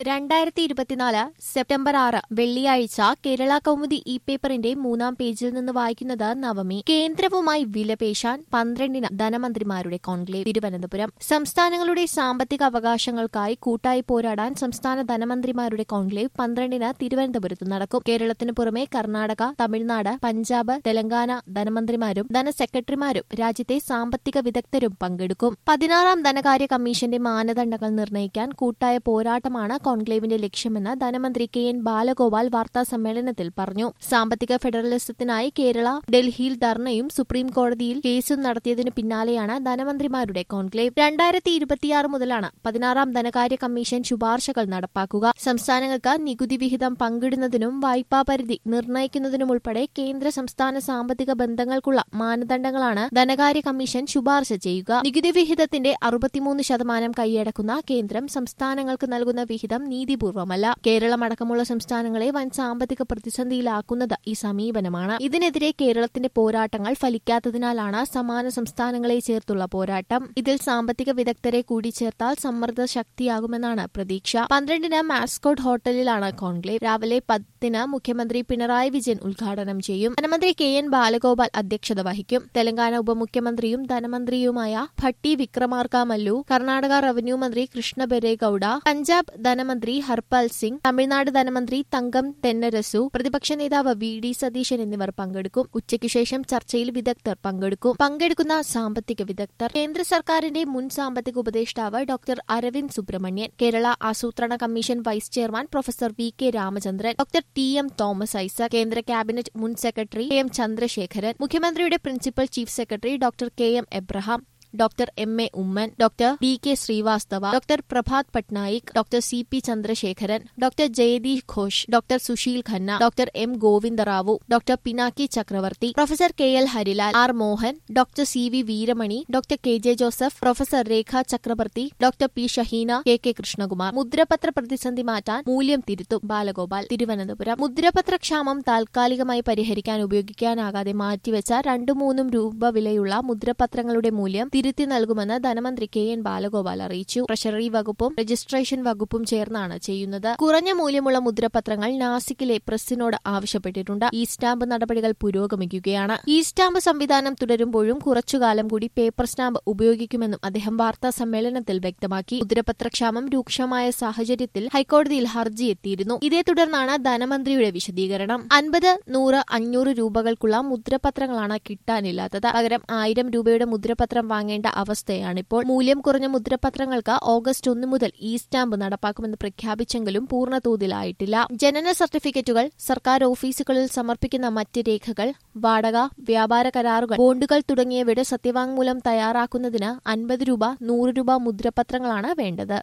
രണ്ടായിരത്തി ഇരുപത്തിനാല് സെപ്റ്റംബർ ആറ് വെള്ളിയാഴ്ച കേരള കൗമുദി ഇ പേപ്പറിന്റെ മൂന്നാം പേജിൽ നിന്ന് വായിക്കുന്നത് നവമി കേന്ദ്രവുമായി വിലപേശാൻ പന്ത്രണ്ടിന് ധനമന്ത്രിമാരുടെ കോൺക്ലേവ് തിരുവനന്തപുരം സംസ്ഥാനങ്ങളുടെ സാമ്പത്തിക അവകാശങ്ങൾക്കായി കൂട്ടായി പോരാടാൻ സംസ്ഥാന ധനമന്ത്രിമാരുടെ കോൺക്ലേവ് പന്ത്രണ്ടിന് തിരുവനന്തപുരത്ത് നടക്കും കേരളത്തിന് പുറമെ കർണാടക തമിഴ്നാട് പഞ്ചാബ് തെലങ്കാന ധനമന്ത്രിമാരും ധനസെക്രട്ടറിമാരും രാജ്യത്തെ സാമ്പത്തിക വിദഗ്ധരും പങ്കെടുക്കും പതിനാറാം ധനകാര്യ കമ്മീഷന്റെ മാനദണ്ഡങ്ങൾ നിർണ്ണയിക്കാൻ കൂട്ടായ പോരാട്ടമാണ് കോൺക്ലേവിന്റെ ലക്ഷ്യമെന്ന് ധനമന്ത്രി കെ എൻ ബാലഗോപാൽ വാർത്താ സമ്മേളനത്തിൽ പറഞ്ഞു സാമ്പത്തിക ഫെഡറലിസത്തിനായി കേരള ഡൽഹിയിൽ ധർണയും സുപ്രീം കോടതിയിൽ കേസും നടത്തിയതിനു പിന്നാലെയാണ് ധനമന്ത്രിമാരുടെ കോൺക്ലേവ് രണ്ടായിരത്തി ഇരുപത്തിയാറ് മുതലാണ് പതിനാറാം ധനകാര്യ കമ്മീഷൻ ശുപാർശകൾ നടപ്പാക്കുക സംസ്ഥാനങ്ങൾക്ക് നികുതി വിഹിതം പങ്കിടുന്നതിനും വായ്പാ പരിധി നിർണ്ണയിക്കുന്നതിനുമുൾപ്പെടെ കേന്ദ്ര സംസ്ഥാന സാമ്പത്തിക ബന്ധങ്ങൾക്കുള്ള മാനദണ്ഡങ്ങളാണ് ധനകാര്യ കമ്മീഷൻ ശുപാർശ ചെയ്യുക നികുതി വിഹിതത്തിന്റെ അറുപത്തിമൂന്ന് ശതമാനം കൈയടക്കുന്ന കേന്ദ്രം സംസ്ഥാനങ്ങൾക്ക് നൽകുന്ന വിഹിതം നീതിപൂർവമല്ല കേരളമടക്കമുള്ള സംസ്ഥാനങ്ങളെ വൻ സാമ്പത്തിക പ്രതിസന്ധിയിലാക്കുന്നത് ഈ സമീപനമാണ് ഇതിനെതിരെ കേരളത്തിന്റെ പോരാട്ടങ്ങൾ ഫലിക്കാത്തതിനാലാണ് സമാന സംസ്ഥാനങ്ങളെ ചേർത്തുള്ള പോരാട്ടം ഇതിൽ സാമ്പത്തിക വിദഗ്ധരെ കൂടി ചേർത്താൽ സമ്മർദ്ദ ശക്തിയാകുമെന്നാണ് പ്രതീക്ഷ പന്ത്രണ്ടിന് മാസ്കോട്ട് ഹോട്ടലിലാണ് കോൺക്ലേവ് രാവിലെ പത്തിന് മുഖ്യമന്ത്രി പിണറായി വിജയൻ ഉദ്ഘാടനം ചെയ്യും ധനമന്ത്രി കെ എൻ ബാലഗോപാൽ അധ്യക്ഷത വഹിക്കും തെലങ്കാന ഉപമുഖ്യമന്ത്രിയും ധനമന്ത്രിയുമായ ഭട്ടി വിക്രമാർക്ക മല്ലു കർണാടക റവന്യൂ മന്ത്രി കൃഷ്ണ ബെരേഗൌഡ പഞ്ചാബ് ധനമന്ത്രി ഹർപാൽ സിംഗ് തമിഴ്നാട് ധനമന്ത്രി തങ്കം തെന്നരസു പ്രതിപക്ഷ നേതാവ് വി ഡി സതീശൻ എന്നിവർ പങ്കെടുക്കും ഉച്ചയ്ക്ക് ശേഷം ചർച്ചയിൽ വിദഗ്ധർ പങ്കെടുക്കും പങ്കെടുക്കുന്ന സാമ്പത്തിക വിദഗ്ധർ കേന്ദ്ര സർക്കാരിന്റെ മുൻ സാമ്പത്തിക ഉപദേഷ്ടാവ് ഡോക്ടർ അരവിന്ദ് സുബ്രഹ്മണ്യൻ കേരള ആസൂത്രണ commission vice chairman professor V K Ramachandran doctor T M Thomas Isaac കേന്ദ്ര ക്യാബിനറ്റ് മുൻ സെക്രട്ടറി കെ എം ചന്ദ്രശേഖരൻ മുഖ്യമന്ത്രിയുടെ principal chief secretary doctor K M Abraham doctor M A Oommen doctor B K Srivastava doctor Prabhat Patnaik doctor C P Chandrasekharan doctor Jayati Ghosh doctor Sushil Khanna doctor M Govindarao doctor Pinaki Chakravarty professor K L Harilal R Mohan doctor C V Veeramani doctor K J Joseph professor Rekha Chakravarthy doctor P Shaheena K K Krishnakumar മുദ്രപത്ര പ്രതിസന്ധി മാറ്റാൻ മൂല്യം തിരുത്തും ബാലഗോപാൽ തിരുവനന്തപുരം മുദ്രപത്ര ക്ഷാമം താൽക്കാലികമായി പരിഹരിക്കാൻ ഉപയോഗിക്കാനാകാതെ മാറ്റിവെച്ച രണ്ടു മൂന്നും രൂപ വിലയുള്ള മുദ്രപത്രങ്ങളുടെ മൂല്യം തിരുത്തി നൽകുമെന്ന് ധനമന്ത്രി കെ എൻ ബാലഗോപാൽ അറിയിച്ചു ട്രഷറി വകുപ്പും രജിസ്ട്രേഷൻ വകുപ്പും ചേർന്നാണ് ചെയ്യുന്നത് കുറഞ്ഞ മൂല്യമുള്ള മുദ്രപത്രങ്ങൾ നാസിക്കിലെ പ്രസിനോട് ആവശ്യപ്പെട്ടിട്ടുണ്ട് ഈ സ്റ്റാമ്പ് നടപടികൾ പുരോഗമിക്കുകയാണ് ഈ സ്റ്റാമ്പ് സംവിധാനം തുടരുമ്പോഴും കുറച്ചുകാലം കൂടി പേപ്പർ സ്റ്റാമ്പ് ഉപയോഗിക്കുമെന്നും അദ്ദേഹം വാർത്താ സമ്മേളനത്തിൽ വ്യക്തമാക്കി മുദ്രപത്രക്ഷാമം രൂക്ഷമായ സാഹചര്യത്തിൽ ഹൈക്കോടതിയിൽ ഹർജി എത്തിയിരുന്നു ഇതേ തുടർന്നാണ് ധനമന്ത്രിയുടെ വിശദീകരണം അൻപത് നൂറ് അഞ്ഞൂറ് രൂപകൾക്കുള്ള മുദ്രപത്രങ്ങളാണ് കിട്ടാനില്ലാത്തത് പകരം ആയിരം രൂപയുടെ മുദ്രപത്രം വാങ്ങേണ്ട അവസ്ഥയാണിപ്പോൾ മൂല്യം കുറഞ്ഞ മുദ്രപത്രങ്ങൾക്ക് ഓഗസ്റ്റ് ഒന്ന് മുതൽ ഇ സ്റ്റാമ്പ് നടപ്പാക്കുമെന്ന് പ്രഖ്യാപിച്ചെങ്കിലും പൂർണ്ണതോതിലായിട്ടില്ല ജനന സർട്ടിഫിക്കറ്റുകൾ സർക്കാർ ഓഫീസുകളിൽ സമർപ്പിക്കുന്ന മറ്റ് രേഖകൾ വാടക വ്യാപാര കരാറുകൾ ബോണ്ടുകൾ തുടങ്ങിയവയുടെ സത്യവാങ്മൂലം തയ്യാറാക്കുന്നതിന് അൻപത് രൂപ നൂറ് രൂപ മുദ്രപത്രങ്ങളാണ് വേണ്ടത്